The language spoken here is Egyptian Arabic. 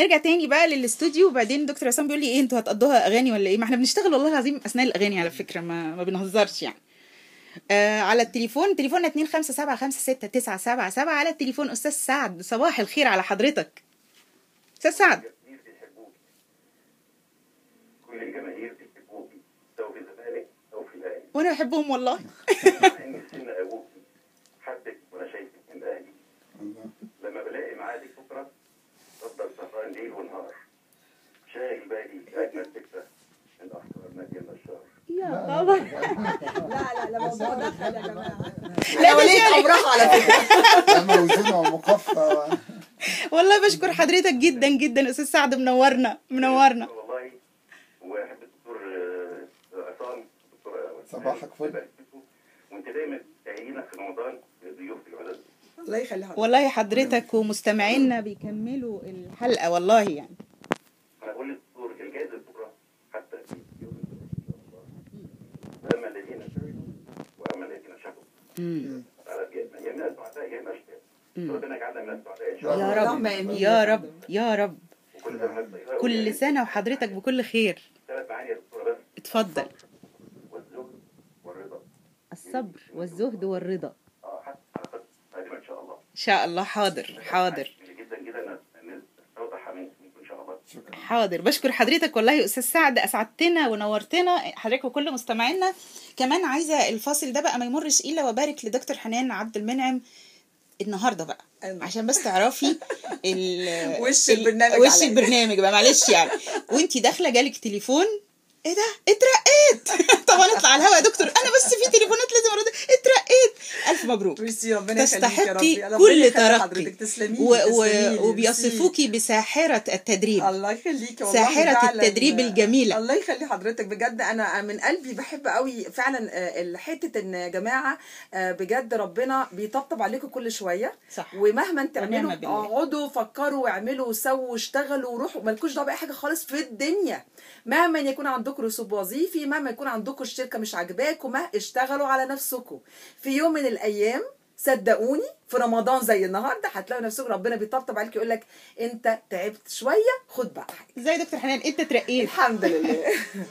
نرجع تاني بقى للاستوديو وبعدين دكتور عصام بيقول لي ايه انتوا هتقضوها اغاني ولا ايه ما احنا بنشتغل والله العظيم اثناء الاغاني على فكره ما, ما بنهزرش يعني آه على التليفون تليفوننا 2 5 7 5 6 9 7 7 على التليفون استاذ سعد صباح الخير على حضرتك استاذ سعد كتير بيحبوك كل الجماهير بيحبوك سواء في الزمالك او في الاهلي وانا بحبهم والله مع ان سن ابوك حبك وانا شايفك من اهلي لما بلاقي معادك بكره بفضل سهران ليل ونهار شاغل بالي اجمل فكره من افكار ناديه النشار يا خبر لا لا لا موضوع دخل يا جماعه لا وليد ده امرها على فكره موزونة ومقفى والله بشكر حضرتك جدا جدا استاذ سعد منورنا منورنا والله واحب الدكتور آه، عصام الدكتور صباحك فل. وانت دايما تعيينك في رمضان ضيوف العدد الله يخلي حضرتك والله حضرتك ومستمعينا بيكملوا الحلقه والله يعني انا بقول للدكتور الجائزه بكره حتى في يوم فاما الذين شهدوا واما الذين شكوا مم. على يا من السعداء يا من الاشقياء ربنا يجعلنا من السعداء ان شاء الله يا رب اللهم آمين. يا رب يا رب وكل سنه وانت طيبة. كل سنه وحضرتك بكل خير ثلاث معاني يا دكتوره بس اتفضل والزهد والرضا الصبر والزهد والرضا اه حتى حلقات قادمه ان شاء الله ان شاء الله حاضر حاضر جدا جدا ان نستوضحها منكم ان شاء الله حاضر بشكر حضرتك والله يا استاذ سعد اسعدتنا ونورتنا حضرتك وكل مستمعينا كمان عايزه الفاصل ده بقى ما يمرش الا وبارك لدكتور حنان عبد المنعم النهارده بقى أيوة. عشان بس تعرفي ال وش ال- البرنامج وش عليا. البرنامج بقى معلش يعني وانتي داخله جالك تليفون ايه ده اترقيت طبعا اطلع على الهوا يا دكتور انا بس في تليفونات لازم ارد اترقيت الف مبروك ميرسي ربنا يخليك يا تستحقي ربي ربنا كل يخلي ترقي حضرتك تسلمي و... لي، و... تسلمي لي، وبيصفوكي بساحرة التدريب الله يخليكي والله ساحرة فعلاً. التدريب الجميلة. الله يخلي حضرتك بجد انا من قلبي بحب قوي فعلا آه، حته ان يا جماعه آه، بجد ربنا بيطبطب عليكم كل شويه صح. ومهما ونعم تعملوا بالله. اقعدوا فكروا واعملوا وسووا واشتغلوا وروحوا مالكوش دعوه باي حاجه خالص في الدنيا مهما يكون عندكم رسوب وظيفي مهما يكون عندكم الشركه مش عاجباكم ما اشتغلوا على نفسكم في يوم من الايام صدقوني في رمضان زي النهارده هتلاقوا نفسكم ربنا بيطبطب عليك يقول لك انت تعبت شويه خد بقى حاجه ازاي يا دكتور حنان انت ترقيت الحمد لله